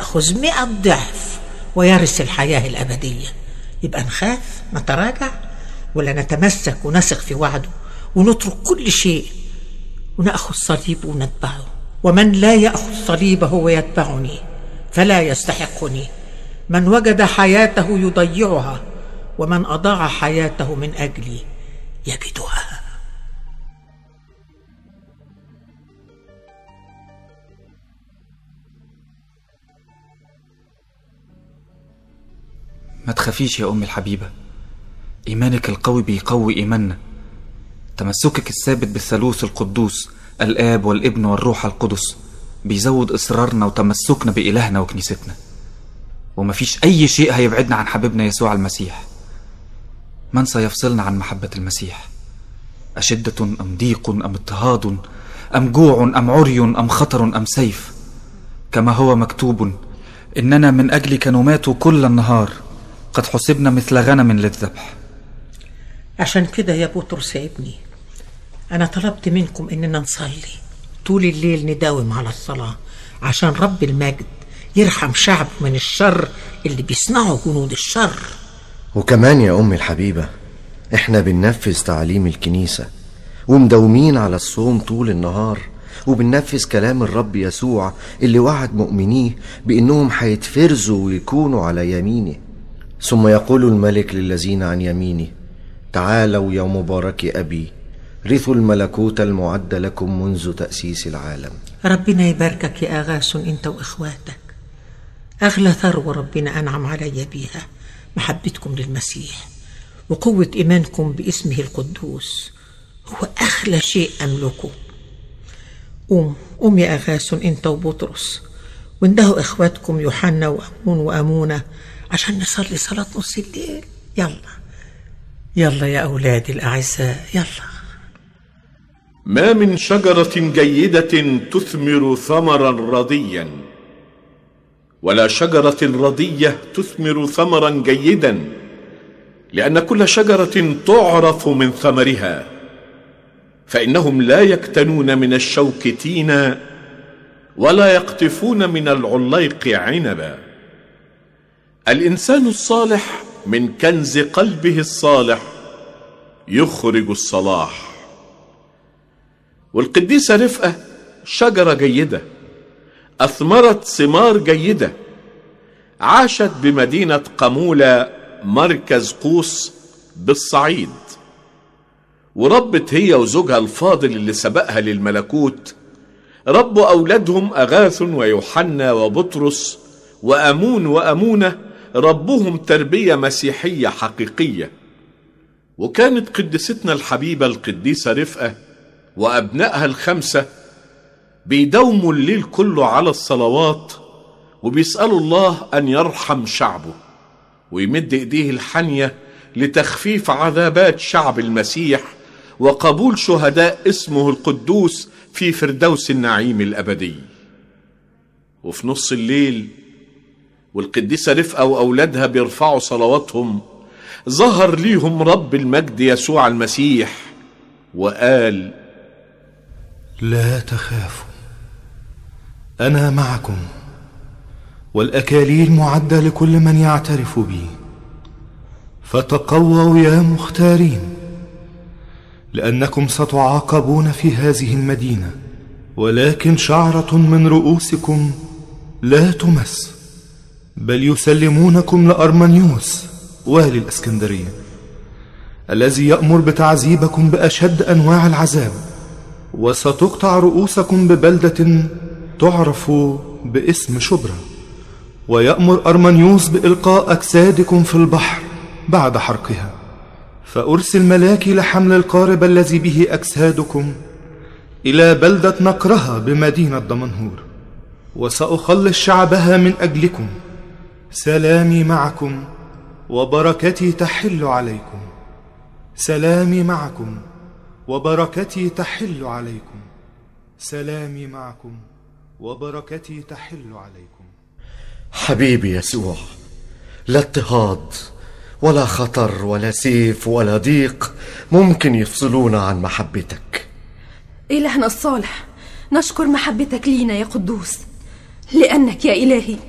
يأخذ مئة ضعف ويرث الحياة الأبدية يبقى نخاف نتراجع ولا نتمسك ونثق في وعده ونترك كل شيء ونأخذ صليب ونتبعه ومن لا يأخذ صليبه ويتبعني فلا يستحقني من وجد حياته يضيعها ومن أضاع حياته من أجلي يجدها ما تخافيش يا أمي الحبيبة إيمانك القوي بيقوي إيماننا تمسكك الثابت بالثالوث القدوس الآب والابن والروح القدس بيزود إصرارنا وتمسكنا بإلهنا وكنيستنا ومفيش أي شيء هيبعدنا عن حبيبنا يسوع المسيح من سيفصلنا عن محبة المسيح أشدة أم ضيق أم اضطهاد أم جوع أم عري أم خطر أم سيف كما هو مكتوب إننا من أجلك نمات كل النهار قد حسبنا مثل غنم للذبح عشان كده يا بطرس يا ابني أنا طلبت منكم إننا نصلي طول الليل نداوم على الصلاة عشان رب المجد يرحم شعب من الشر اللي بيصنعوا جنود الشر وكمان يا أمي الحبيبة إحنا بننفذ تعليم الكنيسة ومداومين على الصوم طول النهار وبننفذ كلام الرب يسوع اللي وعد مؤمنيه بإنهم هيتفرزوا ويكونوا على يمينه ثم يقول الملك للذين عن يمينه تعالوا يا مبارك أبي رثوا الملكوت المعد لكم منذ تأسيس العالم ربنا يباركك يا أغاسون أنت وإخواتك أغلى ثروة ربنا أنعم علي بيها محبتكم للمسيح وقوة إيمانكم باسمه القدوس هو أغلى شيء أملكه قوم قوم يا أغاسون أنت وبطرس واندهوا إخواتكم يوحنا وأمون وأمونة عشان نصلي صلاة نص الليل يلا يلا يا أولادي الأعزاء يلا ما من شجرة جيدة تثمر ثمرا رضيا ولا شجرة رضية تثمر ثمرا جيدا لأن كل شجرة تعرف من ثمرها فإنهم لا يكتنون من الشوك تينا ولا يقطفون من العليق عنبا الإنسان الصالح من كنز قلبه الصالح يخرج الصلاح والقديسة رفقة شجرة جيدة أثمرت ثمار جيدة عاشت بمدينة قمولة مركز قوس بالصعيد وربت هي وزوجها الفاضل اللي سبقها للملكوت ربوا أولادهم أغاث ويوحنا وبطرس وأمون وأمونة ربهم تربية مسيحية حقيقية وكانت قدستنا الحبيبة القديسة رفقة وأبنائها الخمسة بيداوموا الليل كله على الصلوات وبيسألوا الله أن يرحم شعبه ويمد إيديه الحنية لتخفيف عذابات شعب المسيح وقبول شهداء اسمه القدوس في فردوس النعيم الأبدي وفي نص الليل والقديسة رفقة وأولادها بيرفعوا صلواتهم ظهر ليهم رب المجد يسوع المسيح وقال لا تخافوا أنا معكم والأكاليل معدة لكل من يعترف بي فتقووا يا مختارين لأنكم ستعاقبون في هذه المدينة ولكن شعرة من رؤوسكم لا تمس بل يسلمونكم لأرمنيوس والي الأسكندرية الذي يأمر بتعذيبكم بأشد أنواع العذاب وستقطع رؤوسكم ببلدة تعرف باسم شبرا ويأمر أرمنيوس بإلقاء أجسادكم في البحر بعد حرقها فأرسل ملاكي لحمل القارب الذي به أجسادكم إلى بلدة نقرها بمدينة دمنهور وسأخلص شعبها من أجلكم سلامي معكم وبركتي تحل عليكم سلامي معكم وبركتي تحل عليكم سلامي معكم وبركتي تحل عليكم حبيبي يسوع لا اضطهاد ولا خطر ولا سيف ولا ضيق ممكن يفصلونا عن محبتك إلهنا الصالح نشكر محبتك لينا يا قدوس لأنك يا إلهي